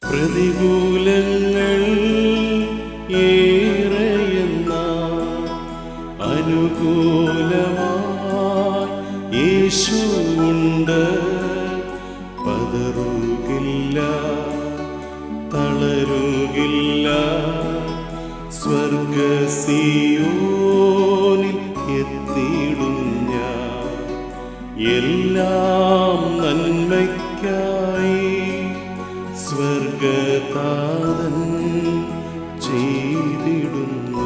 പ്രതികൂലങ്ങൾ ഏറെയെന്ന അനുകൂലമായി യേശുണ്ട് പതറുകില്ല തളരുകില്ല സ്വർഗസിയോനിൽ എത്തിയിടും ഞാൻ എല്ലാം നന്മയ്ക്കായി സ്വർഗതാതൻ ചെയ്തിടുന്നു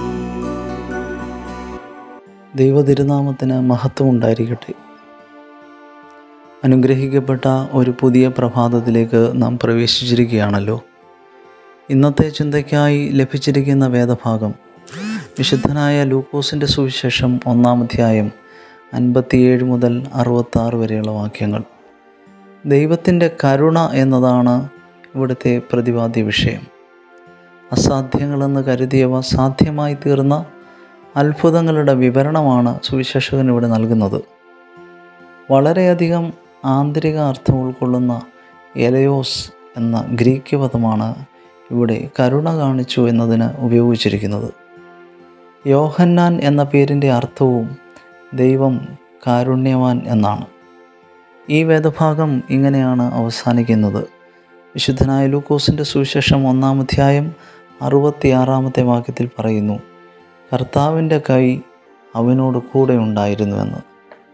ദൈവതിരുനാമത്തിന് മഹത്വം ഉണ്ടായിരിക്കട്ടെ അനുഗ്രഹിക്കപ്പെട്ട ഒരു പുതിയ പ്രഭാതത്തിലേക്ക് നാം പ്രവേശിച്ചിരിക്കുകയാണല്ലോ ഇന്നത്തെ ചിന്തയ്ക്കായി ലഭിച്ചിരിക്കുന്ന വേദഭാഗം വിശുദ്ധനായ ലൂക്കോസിൻ്റെ സുവിശേഷം ഒന്നാം അധ്യായം അൻപത്തിയേഴ് മുതൽ അറുപത്താറ് വരെയുള്ള വാക്യങ്ങൾ ദൈവത്തിൻ്റെ കരുണ എന്നതാണ് ഇവിടുത്തെ പ്രതിപാദ്യ വിഷയം അസാധ്യങ്ങളെന്ന് കരുതിയവ സാധ്യമായി തീർന്ന അത്ഭുതങ്ങളുടെ വിവരണമാണ് സുവിശേഷകൻ ഇവിടെ നൽകുന്നത് വളരെയധികം ആന്തരിക അർത്ഥം ഉൾക്കൊള്ളുന്ന എലയോസ് എന്ന ഗ്രീക്ക് പദമാണ് ഇവിടെ കരുണ കാണിച്ചു എന്നതിന് ഉപയോഗിച്ചിരിക്കുന്നത് യോഹന്നാൻ എന്ന പേരിൻ്റെ അർത്ഥവും ദൈവം കാരുണ്യവാൻ എന്നാണ് ഈ വേദഭാഗം ഇങ്ങനെയാണ് അവസാനിക്കുന്നത് വിശുദ്ധനായ ലൂക്കോസിൻ്റെ സുവിശേഷം ഒന്നാം അധ്യായം അറുപത്തിയാറാമത്തെ വാക്യത്തിൽ പറയുന്നു കർത്താവിൻ്റെ കൈ അവനോട് കൂടെ ഉണ്ടായിരുന്നുവെന്ന്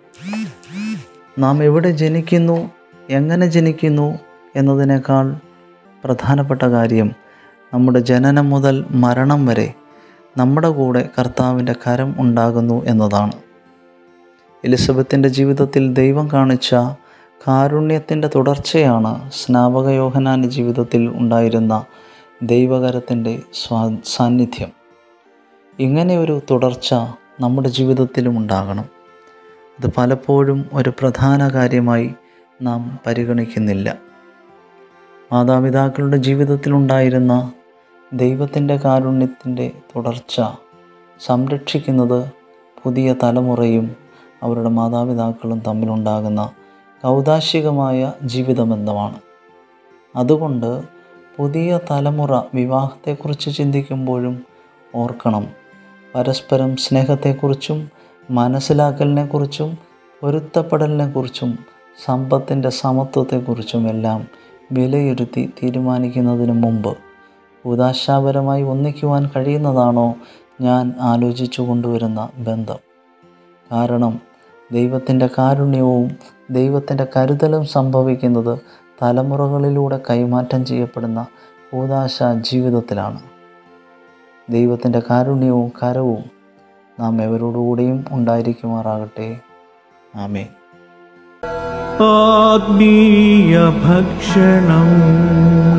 നാം എവിടെ ജനിക്കുന്നു എങ്ങനെ ജനിക്കുന്നു എന്നതിനേക്കാൾ പ്രധാനപ്പെട്ട കാര്യം നമ്മുടെ ജനനം മുതൽ മരണം വരെ നമ്മുടെ കൂടെ കർത്താവിൻ്റെ കരം ഉണ്ടാകുന്നു എന്നതാണ് എലിസബത്തിൻ്റെ ജീവിതത്തിൽ ദൈവം കാണിച്ച കാരുണ്യത്തിൻ്റെ തുടർച്ചയാണ് സ്നാപക യോഹനാൻ്റെ ജീവിതത്തിൽ ഉണ്ടായിരുന്ന ദൈവകരത്തിൻ്റെ സ്വാ സാന്നിധ്യം ഇങ്ങനെ ഒരു തുടർച്ച നമ്മുടെ ജീവിതത്തിലും ഉണ്ടാകണം അത് പലപ്പോഴും ഒരു പ്രധാന കാര്യമായി നാം പരിഗണിക്കുന്നില്ല മാതാപിതാക്കളുടെ ജീവിതത്തിലുണ്ടായിരുന്ന ദൈവത്തിൻ്റെ കാരുണ്യത്തിൻ്റെ തുടർച്ച സംരക്ഷിക്കുന്നത് പുതിയ തലമുറയും അവരുടെ മാതാപിതാക്കളും തമ്മിലുണ്ടാകുന്ന കൗതാശികമായ ജീവിതബന്ധമാണ് അതുകൊണ്ട് പുതിയ തലമുറ വിവാഹത്തെക്കുറിച്ച് ചിന്തിക്കുമ്പോഴും ഓർക്കണം പരസ്പരം സ്നേഹത്തെക്കുറിച്ചും മനസ്സിലാക്കലിനെക്കുറിച്ചും പൊരുത്തപ്പെടലിനെക്കുറിച്ചും സമ്പത്തിൻ്റെ സമത്വത്തെക്കുറിച്ചും എല്ലാം വിലയിരുത്തി തീരുമാനിക്കുന്നതിന് മുമ്പ് ഉദാശാപരമായി ഒന്നിക്കുവാൻ കഴിയുന്നതാണോ ഞാൻ ആലോചിച്ചു കൊണ്ടുവരുന്ന ബന്ധം കാരണം ദൈവത്തിൻ്റെ കാരുണ്യവും ദൈവത്തിൻ്റെ കരുതലും സംഭവിക്കുന്നത് തലമുറകളിലൂടെ കൈമാറ്റം ചെയ്യപ്പെടുന്ന കൂതാശ ജീവിതത്തിലാണ് ദൈവത്തിൻ്റെ കാരുണ്യവും കരവും നാം എവരോടുകൂടിയും ഉണ്ടായിരിക്കുമാറാകട്ടെ ആമേൻ ആത്മീയ ഭക്ഷണം